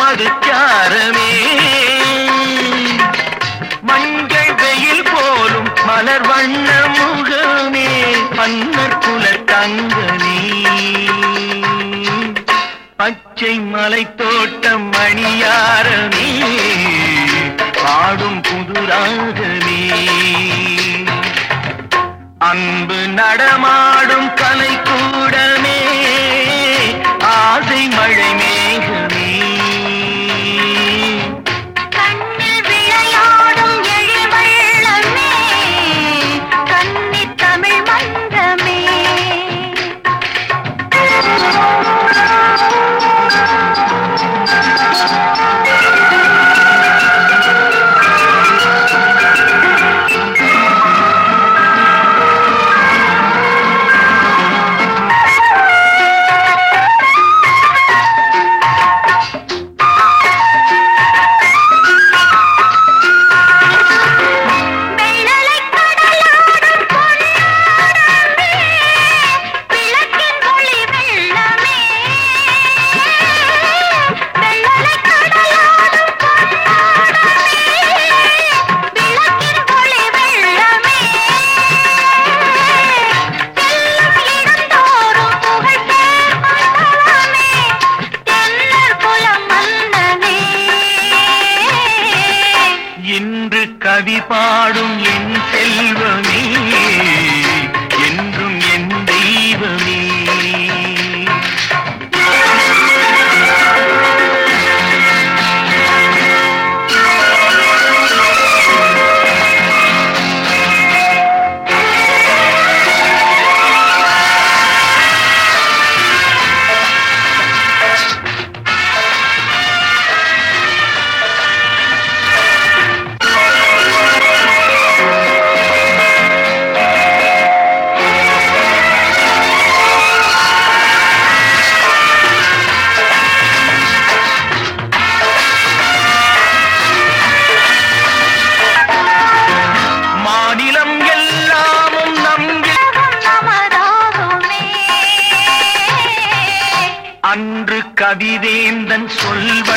மதுச்சாரமே மஞ்சள் வெயில் போலும் மலர் வண்ண முகமே மன்னர் குல தங்கனே பச்சை மலை தோட்டம் மணியாரமே பாடும் புதுராகமே அன்பு நடமாடும் கலை கூடமே ஆசை மழை மேகமே கண்ணில் விளையாடும் எழில் வெள்ளமே கன்னித் தமிழ் மன்றமே வெள்ளலைக் கடலாடும் பொன்னோடமே விளக்கின் ஒளி வெள்ளமே வெள்ளலைக் கடலாடும் பொன்னோடமே விளக்கின் ஒளி வெள்ளமே செல்லும் இடந்தோறும் புகழ் சேர்ப்பதவமே தென்னல் குலம் மன்னனே இன்று கவி பாடும் என் செல்வமே என்றும் என் தெய்வமே மாநிலம் எல்லாமும் நம்பில் நமதாகுமே அன்று கவிதேந்தன் சொல்